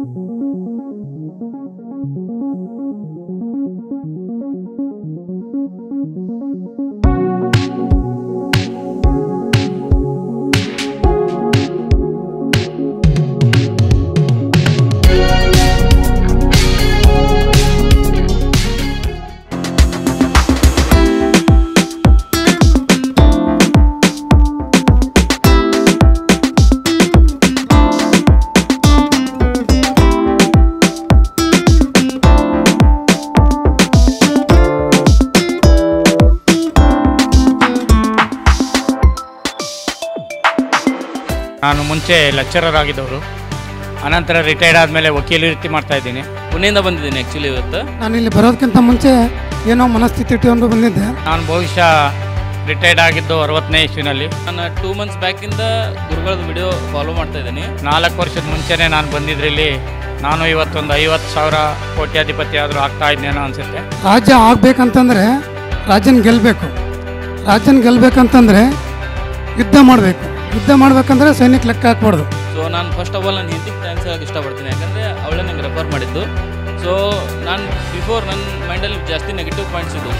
ನಾನು ಮುಂಚೆ ಲೆಕ್ಚರರ್ ಆಗಿದ್ದವರು ಅನಂತರ ರಿಟೈರ್ಡ್ ಆದಮೇಲೆ ವಕೀಲಿ ವೃತ್ತಿ ಮಾಡ್ತಾ ಇದ್ದೀನಿ ಪುಣೆಯಿಂದ ಬಂದಿದ್ದೀನಿ ಆ್ಯಕ್ಚುಲಿ ಇವತ್ತು ನಾನು ಇಲ್ಲಿ ಬರೋದಕ್ಕಿಂತ ಮುಂಚೆ ಏನೋ ಮನಸ್ಥಿತಿ ಇಟ್ಕೊಂಡು ಬಂದಿದ್ದೆ ನಾನು ಬಹುಶಃ ರಿಟೈರ್ಡ್ ಆಗಿದ್ದು ಅರವತ್ತನೇ ಇಸ್ವಿನಲ್ಲಿ ನಾನು ಟೂ ಮಂತ್ಸ್ ಬ್ಯಾಕಿಂದ ಗುರುಗಳದ್ದು ವಿಡಿಯೋ ಫಾಲೋ ಮಾಡ್ತಾ ಇದ್ದೀನಿ ನಾಲ್ಕು ವರ್ಷದ ಮುಂಚೆನೇ ನಾನು ಬಂದಿದ್ರಲ್ಲಿ ನಾನು ಇವತ್ತೊಂದು ಐವತ್ತು ಸಾವಿರ ಕೋಟ್ಯಾಧಿಪತಿ ಆದರೂ ಆಗ್ತಾ ಇದ್ದೇನೋ ಅನಿಸುತ್ತೆ ರಾಜ್ಯ ಆಗ್ಬೇಕಂತಂದ್ರೆ ರಾಜ್ಯನ ಗೆಲ್ಲಬೇಕು ರಾಜ್ಯನ ಗೆಲ್ಲಬೇಕಂತಂದ್ರೆ ಯುದ್ಧ ಮಾಡಬೇಕು ಯುದ್ಧ ಮಾಡ್ಬೇಕಂದ್ರೆ ಸೈನಿಕ ಲೆಕ್ಕ ಹಾಕ್ಬಾರ್ದು ಸೊ ನಾನು ಫಸ್ಟ್ ಆಫ್ ಆಲ್ ನಾನು ಹಿಂದಿಗೆ ಥ್ಯಾಂಕ್ಸ್ ಹೇಳಕ್ಕೆ ಇಷ್ಟಪಡ್ತೀನಿ ಯಾಕಂದರೆ ಅವಳೇ ನಂಗೆ ರೆಫರ್ ಮಾಡಿದ್ದು ಸೊ ನಾನು ಬಿಫೋರ್ ನನ್ನ ಮೈಂಡಲ್ಲಿ ಜಾಸ್ತಿ ನೆಗೆಟಿವ್ ಪಾಯಿಂಟ್ಸ್ ಇದ್ದು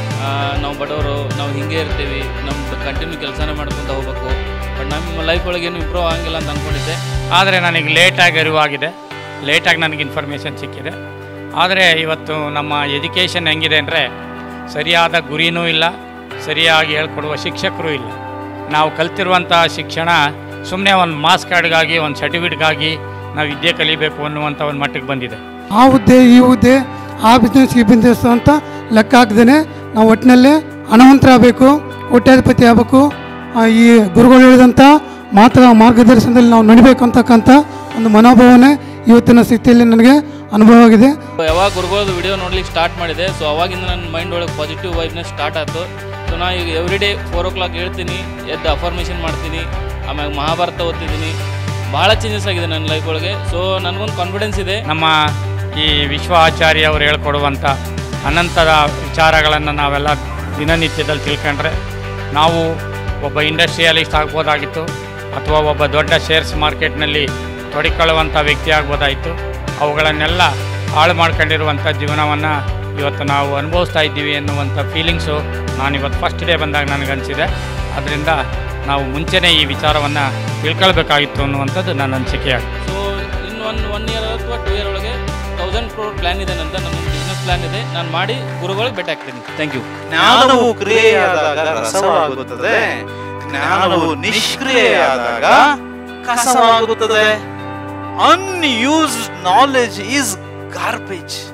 ನಾವು ಬಡವರು ನಾವು ಹಿಂಗೆ ಇರ್ತೀವಿ ನಮ್ಮದು ಕಂಟಿನ್ಯೂ ಕೆಲಸನೇ ಮಾಡ್ಕೊತ ಹೋಗ್ಬೇಕು ಬಟ್ ನಮ್ಮ ಲೈಫ್ ಒಳಗೆ ಏನು ಇಂಪ್ರೂವ್ ಆಗಂಗಿಲ್ಲ ಅಂತ ಅಂದ್ಕೊಂಡಿದ್ದೆ ಆದರೆ ನನಗೆ ಲೇಟಾಗಿ ಅರಿವಾಗಿದೆ ಲೇಟಾಗಿ ನನಗೆ ಇನ್ಫಾರ್ಮೇಷನ್ ಸಿಕ್ಕಿದೆ ಆದರೆ ಇವತ್ತು ನಮ್ಮ ಎಜುಕೇಷನ್ ಹೆಂಗಿದೆ ಅಂದರೆ ಸರಿಯಾದ ಗುರಿನೂ ಇಲ್ಲ ಸರಿಯಾಗಿ ಹೇಳ್ಕೊಡುವ ಶಿಕ್ಷಕರು ಇಲ್ಲ ನಾವು ಕಲ್ತಿರುವಂಥ ಶಿಕ್ಷಣ ಸುಮ್ಮನೆ ಒಂದು ಮಾಸ್ ಕಾರ್ಡ್ಗಾಗಿ ಒಂದು ಸರ್ಟಿಫಿಕೇಟ್ಗಾಗಿ ನಾವು ವಿದ್ಯೆ ಕಲಿಬೇಕು ಅನ್ನುವಂಥ ಒಂದು ಮಟ್ಟಿಗೆ ಬಂದಿದೆ ಆ ಹುದ್ದೆ ಈ ಹುದ್ದೆ ಆ ಬಿಸ್ನೆಸ್ ಈ ಬಿಸ್ನೆಸ್ ಅಂತ ಲೆಕ್ಕ ಹಾಕ್ದೇನೆ ನಾವು ಒಟ್ಟಿನಲ್ಲಿ ಹಣವಂತರಾಗಬೇಕು ಕೋಟ್ಯಾಧಿಪತಿ ಆಗಬೇಕು ಆ, ಈ ಗುರುಗಳು ಹೇಳಿದಂಥ ಮಾತ್ರ ಮಾರ್ಗದರ್ಶನದಲ್ಲಿ ನಾವು ನಡಿಬೇಕು ಅಂತಕ್ಕಂಥ ಒಂದು ಮನೋಭಾವನೆ ಇವತ್ತಿನ ಸ್ಥಿತಿಯಲ್ಲಿ ನನಗೆ ಅನುಭವ ಆಗಿದೆ ಯಾವಾಗ ಗುರುಗಳದ್ದು ವಿಡಿಯೋ ನೋಡ್ಲಿಕ್ಕೆ ಸ್ಟಾರ್ಟ್ ಮಾಡಿದೆ ಸೊ ಅವಾಗಿಂದ ನನ್ನ ಮೈಂಡ್ ಒಳಗೆ ಪಾಸಿಟಿವ್ ವೈಬ್ನೆಸ್ ಸ್ಟಾರ್ಟ್ ಆಯಿತು ಸೊ ನಾ ಈಗ every day four o'clock ಹೇಳ್ತೀನಿ ಎದ್ದು ಅಫರ್ಮೇಷನ್ ಮಾಡ್ತೀನಿ ಆಮ್ಯಾಗ ಮಹಾಭಾರತ ಓದ್ತಿದ್ದೀನಿ ಭಾಳ ಚೇಂಜಸ್ ಆಗಿದೆ ನನ್ನ ಲೈಫ್ ಒಳಗೆ ಸೊ ನನಗೊಂದು ಕಾನ್ಫಿಡೆನ್ಸ್ ಇದೆ ನಮ್ಮ ಈ ವಿಶ್ವ ಆಚಾರ್ಯ ಅವರು ಹೇಳ್ಕೊಡುವಂಥ ಅನಂತದ ವಿಚಾರಗಳನ್ನು ನಾವೆಲ್ಲ ದಿನನಿತ್ಯದಲ್ಲಿ ತಿಳ್ಕೊಂಡ್ರೆ ನಾವು ಒಬ್ಬ ಇಂಡಸ್ಟ್ರಿಯಲಿಸ್ಟ್ ಆಗ್ಬೋದಾಗಿತ್ತು ಅಥವಾ ಒಬ್ಬ ದೊಡ್ಡ ಶೇರ್ಸ್ ಮಾರ್ಕೆಟ್ನಲ್ಲಿ ತೊಡಕೊಳ್ಳುವಂಥ ವ್ಯಕ್ತಿ ಆಗ್ಬೋದಾಯಿತು ಅವುಗಳನ್ನೆಲ್ಲ ಹಾಳು ಮಾಡ್ಕೊಂಡಿರುವಂಥ ಜೀವನವನ್ನು ಇವತ್ತು ನಾವು ಅನುಭವಿಸ್ತಾ ಇದ್ದೀವಿ ಎನ್ನುವಂಥ ಫೀಲಿಂಗ್ಸು ನಾನು ಇವತ್ತು ಫಸ್ಟ್ ಡೇ ಬಂದಾಗ ನನಗನ್ಸಿದೆ ಅದರಿಂದ ನಾವು ಮುಂಚೆನೇ ಈ ವಿಚಾರವನ್ನು ತಿಳ್ಕೊಳ್ಬೇಕಾಗಿತ್ತು ಅನ್ನುವಂಥದ್ದು ನನ್ನ ಅನಿಸಿಕೆ ಆಗಿದೆ ಸೊ ಇನ್ನು ಒನ್ ಒನ್ ಇಯರ್ ಅಥವಾ ಟೂ ಇಯರ್ ಒಳಗೆ ತೌಸಂಡ್ ಕ್ರೋರ್ ಪ್ಲ್ಯಾನ್ ಇದೆ ನಂತ ನನ್ನ ಬಿಸ್ನೆಸ್ ಪ್ಲ್ಯಾನ್ ಇದೆ ನಾನು ಮಾಡಿ ಗುರುಗಳಿಗೆ ಭೇಟಿ ಆಗ್ತೀನಿ ಥ್ಯಾಂಕ್ ಯು ಜ್ಞಾನವು ಕ್ರಿಯೆಯಾದಾಗ ರಸವಾಗುತ್ತದೆ ಜ್ಞಾನವು ನಿಷ್ಕ್ರಿಯೆಯಾದಾಗ ಕಸವಾಗುತ್ತದೆ ಅನ್ಯೂಸ್ಡ್ ನಾಲೆಜ್ ಈಸ್ ಗಾರ್ಬೇಜ್